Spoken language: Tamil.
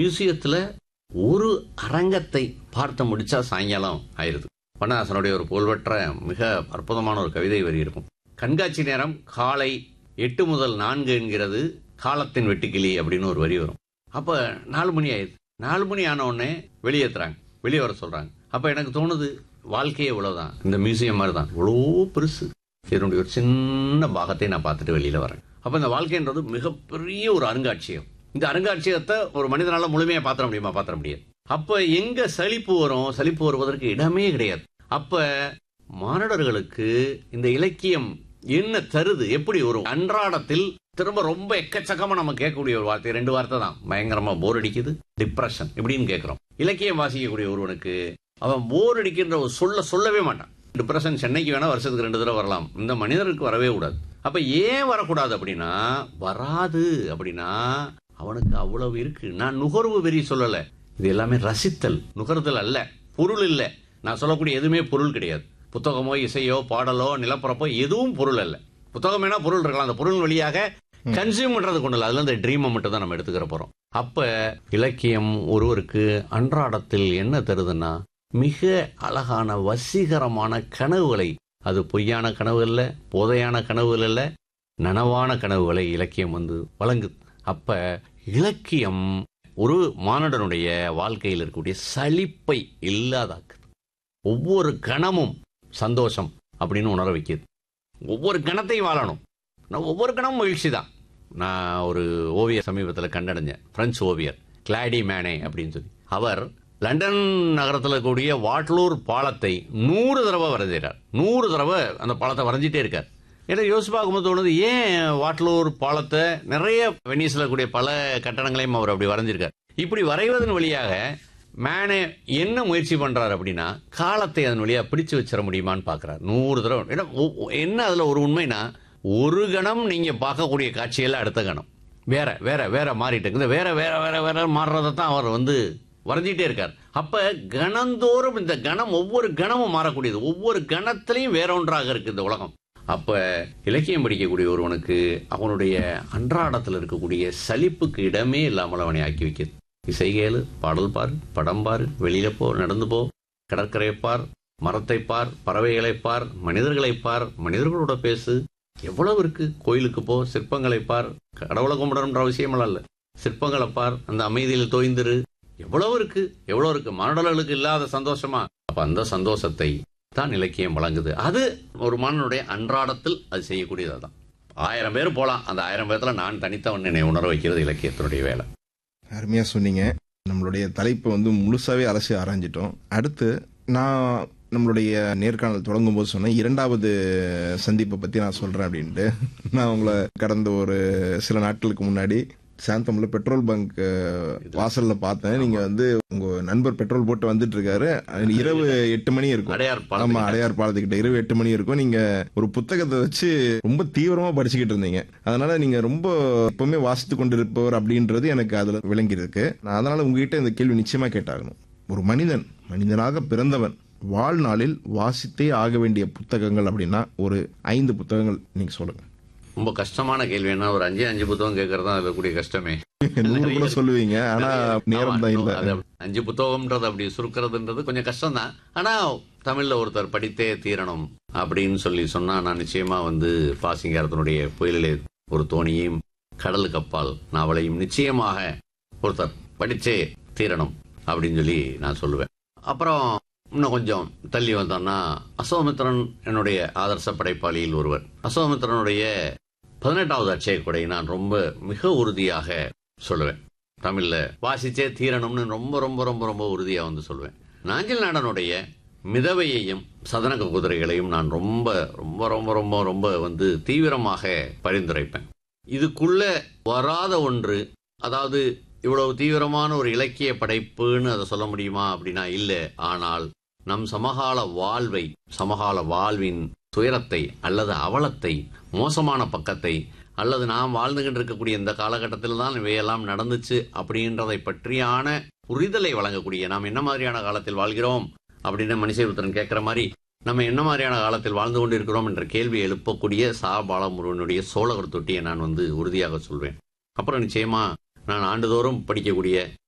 மியூசியத்துல ஒரு அரங்கத்தை பார்த்து முடிச்சா சாயங்காலம் ஆயிருது கண்ணதாசனுடைய ஒரு புகழ்பெற்ற மிக அற்புதமான ஒரு கவிதை வரி இருக்கும் கண்காட்சி நேரம் காலை எட்டு முதல் நான்கு என்கிறது காலத்தின் வெட்டுக்கிளி அப்படின்னு ஒரு வரி வரும் அப்ப நாலு மணி ஆயிடுது நாலு மணி ஆன உடனே வெளியேத்துறாங்க வெளியே வர சொல்றாங்க அப்ப எனக்கு தோணுது வாழ்க்கையே இவ்வளவுதான் இந்த மியூசியம் மாதிரி தான் இவ்வளோ பெருசு இதனுடைய ஒரு சின்ன பாகத்தை நான் பார்த்துட்டு வெளியில வரேன் அப்ப இந்த வாழ்க்கைன்றது மிகப்பெரிய ஒரு அருங்காட்சியகம் இந்த அருங்காட்சியகத்தை ஒரு மனிதனால முழுமையா பாத்திர முடியுமா பாத்திர முடியாது அப்ப எங்க சலிப்பு வரும் சலிப்பு வருவதற்கு இடமே கிடையாது அப்ப மாணவர்களுக்கு இந்த இலக்கியம் என்ன தருது எப்படி ஒரு அன்றாடத்தில் திரும்ப ரொம்ப எக்கச்சக்கமா நம்ம கேட்கக்கூடிய ஒரு வார்த்தை ரெண்டு வார்த்தை தான் பயங்கரமா போர் அடிக்குது டிப்ரெஷன் இப்படின்னு கேட்கிறோம் இலக்கியம் வாசிக்கக்கூடிய ஒருவனுக்கு அவன் போர் அடிக்கின்ற ஒரு சொல்ல சொல்லவே மாட்டான் டிப்ரெஷன் சென்னைக்கு வேணா வருஷத்துக்கு ரெண்டு தடவை வரலாம் இந்த மனிதருக்கு வரவே கூடாது அப்ப ஏன் வரக்கூடாது அப்படின்னா வராது அப்படின்னா அவனுக்கு அவ்வளவு இருக்கு நான் நுகர்வு வெறி சொல்லல இது எல்லாமே ரசித்தல் நுகர்தல் அல்ல பொருள் இல்ல நான் சொல்லக்கூடிய எதுவுமே பொருள் கிடையாது புத்தகமோ இசையோ பாடலோ நிலப்பரப்போ எதுவும் பொருள் அல்ல புத்தகம் வேணா பொருள் இருக்கலாம் அந்த பொருள் வழியாக கன்சியூம் பண்றது கொண்டு இல்லை அதுல இந்த ட்ரீமை மட்டும் தான் நம்ம எடுத்துக்கிற போறோம் அப்ப இலக்கியம் ஒருவருக்கு அன்றாடத்தில் என்ன தருதுன்னா மிக அழகான வசீகரமான கனவுகளை அது பொய்யான கனவு இல்ல போதையான கனவுகள் இல்ல நனவான கனவுகளை இலக்கியம் வந்து வழங்குது அப்ப இலக்கியம் ஒரு மானுடனுடைய வாழ்க்கையில் இருக்கக்கூடிய சலிப்பை இல்லாதாக்குது ஒவ்வொரு கணமும் சந்தோஷம் அப்படின்னு உணர வைக்குது ஒவ்வொரு கணத்தையும் வாழணும் நான் ஒவ்வொரு கணமும் மகிழ்ச்சி தான் நான் ஒரு ஓவியர் சமீபத்தில் கண்டடைஞ்சேன் பிரெஞ்சு ஓவியர் கிளாடி மேனே அப்படின்னு சொல்லி அவர் லண்டன் நகரத்தில் கூடிய வாட்லூர் பாலத்தை நூறு தடவை வரைஞ்சிறார் நூறு தடவை அந்த பாலத்தை வரைஞ்சிட்டே இருக்கார் எனக்கு யோசிச்சு பார்க்கும்போது தோணுது ஏன் வாட்லூர் பாலத்தை நிறைய வெனிஸில் கூடிய பல கட்டடங்களையும் அவர் அப்படி வரைஞ்சிருக்கார் இப்படி வரைவதன் வழியாக மேனே என்ன முயற்சி பண்றாரு அப்படின்னா காலத்தை அதன் வழியா பிடிச்சு வச்சிட முடியுமான்னு பாக்குறாரு நூறு தடவை ஏன்னா ஒ- ஒ- என்ன அதுல ஒரு உண்மைனா ஒரு கணம் நீங்க பார்க்கக்கூடிய காட்சியெல்லாம் அடுத்த கணம் வேற வேற வேற மாறிட்டு இருக்குது வேற வேற வேற வேற மாறுறதை தான் அவர் வந்து வரைஞ்சிட்டே இருக்கார் அப்ப கணந்தோறும் இந்த கணம் ஒவ்வொரு கணமும் மாறக்கூடியது ஒவ்வொரு கணத்திலையும் வேற ஒன்றாக இருக்கு இந்த உலகம் அப்ப இலக்கியம் படிக்கக்கூடிய ஒருவனுக்கு அவனுடைய அன்றாடத்தில் இருக்கக்கூடிய சலிப்புக்கு இடமே இல்லாமல் அவனை ஆக்கி வைக்கிறது இசை கேளு பாடல் பாரு படம் பாரு வெளியில போ நடந்து போ கடற்கரை பார் மரத்தை பார் பறவைகளை பார் மனிதர்களை பார் மனிதர்களோட பேசு எவ்வளவு இருக்கு கோயிலுக்கு போ சிற்பங்களை பார் கடவுளை கும்பிடணுன்ற அவசியமெல்லாம் இல்ல சிற்பங்களை பார் அந்த அமைதியில் தோய்ந்திரு எவ்வளவு இருக்கு எவ்வளவு இருக்கு மானுடர்களுக்கு இல்லாத சந்தோஷமா அப்ப அந்த சந்தோஷத்தை தான் இலக்கியம் வழங்குது அது ஒரு மாணவனுடைய அன்றாடத்தில் அது செய்யக்கூடியது அதான் ஆயிரம் பேர் போலாம் அந்த ஆயிரம் பேர்த்துல நான் தனித்தவன் என்னை உணர வைக்கிறது இலக்கியத்தினுடைய வேலை அருமையா சொன்னீங்க நம்மளுடைய தலைப்பை வந்து முழுசாவே அலசி ஆராய்ஞ்சிட்டோம் அடுத்து நான் நம்மளுடைய நேர்காணல் தொடங்கும் போது சொன்னேன் இரண்டாவது சந்திப்பை பத்தி நான் சொல்றேன் அப்படின்ட்டு நான் உங்களை கடந்த ஒரு சில நாட்களுக்கு முன்னாடி சாந்தம்ல பெட்ரோல் பங்க் வாசல்ல பார்த்தேன் நீங்க வந்து உங்க நண்பர் பெட்ரோல் போட்டு வந்துட்டு இருக்காரு இரவு எட்டு மணி இருக்கும் அடையார் ஆமா பாலம் அடையார் பாலத்துக்கிட்ட இரவு எட்டு மணி இருக்கும் நீங்க ஒரு புத்தகத்தை வச்சு ரொம்ப தீவிரமா படிச்சுக்கிட்டு இருந்தீங்க அதனால நீங்க ரொம்ப எப்பவுமே வாசித்து கொண்டிருப்பவர் அப்படின்றது எனக்கு அதுல விளங்கி இருக்கு நான் அதனால உங்ககிட்ட இந்த கேள்வி நிச்சயமா கேட்டாகணும் ஒரு மனிதன் மனிதனாக பிறந்தவன் வாழ்நாளில் வாசித்தே ஆக வேண்டிய புத்தகங்கள் அப்படின்னா ஒரு ஐந்து புத்தகங்கள் நீங்க சொல்லுங்க ரொம்ப கஷ்டமான கேள்வி என்ன ஒரு அஞ்சு அஞ்சு புத்தகம் கேட்கறது தான் அதுல கூடிய கஷ்டமே நூறு கூட சொல்லுவீங்க ஆனா நேரம் தான் ஆமா, இல்ல அது அஞ்சு புத்தகம்ன்றது அப்படி சுருக்கிறதுன்றது கொஞ்சம் கஷ்டம் தான் ஆனா தமிழ்ல ஒருத்தர் படித்தே தீரணும் அப்படின்னு சொல்லி சொன்னா நான் நிச்சயமா வந்து பாசிங்காரத்தினுடைய புயலிலே ஒரு தோணியையும் கடலுக்கு அப்பால் நாவலையும் நிச்சயமாக ஒருத்தர் படிச்சே தீரணும் அப்படின்னு சொல்லி நான் சொல்லுவேன் அப்புறம் இன்னும் கொஞ்சம் தள்ளி வந்தோம்னா அசோமித்திரன் என்னுடைய ஆதர்ச படைப்பாளியில் ஒருவர் அசோமித்திரனுடைய பதினெட்டாவது அட்சய கொடை நான் ரொம்ப மிக உறுதியாக சொல்லுவேன் தமிழ்ல வாசிச்சே தீரணும்னு ரொம்ப ரொம்ப ரொம்ப ரொம்ப உறுதியா வந்து சொல்லுவேன் நாஞ்சில் நாடனுடைய மிதவையையும் சதனக குதிரைகளையும் நான் ரொம்ப ரொம்ப ரொம்ப ரொம்ப ரொம்ப வந்து தீவிரமாக பரிந்துரைப்பேன் இதுக்குள்ள வராத ஒன்று அதாவது இவ்வளவு தீவிரமான ஒரு இலக்கிய படைப்புன்னு அதை சொல்ல முடியுமா அப்படின்னா இல்ல ஆனால் நம் சமகால வாழ்வை சமகால வாழ்வின் துயரத்தை அல்லது அவலத்தை மோசமான பக்கத்தை அல்லது நாம் வாழ்ந்துகிட்டு இருக்கக்கூடிய இந்த காலகட்டத்தில் தான் இவையெல்லாம் நடந்துச்சு அப்படின்றதை பற்றியான புரிதலை வழங்கக்கூடிய நாம் என்ன மாதிரியான காலத்தில் வாழ்கிறோம் அப்படின்னு மனுஷபுத்திரன் கேட்கிற மாதிரி நம்ம என்ன மாதிரியான காலத்தில் வாழ்ந்து கொண்டிருக்கிறோம் என்ற கேள்வி எழுப்பக்கூடிய சா பாலமுருகனுடைய சோழகர் தொட்டியை நான் வந்து உறுதியாக சொல்வேன் அப்புறம் நிச்சயமா நான் ஆண்டுதோறும் படிக்கக்கூடிய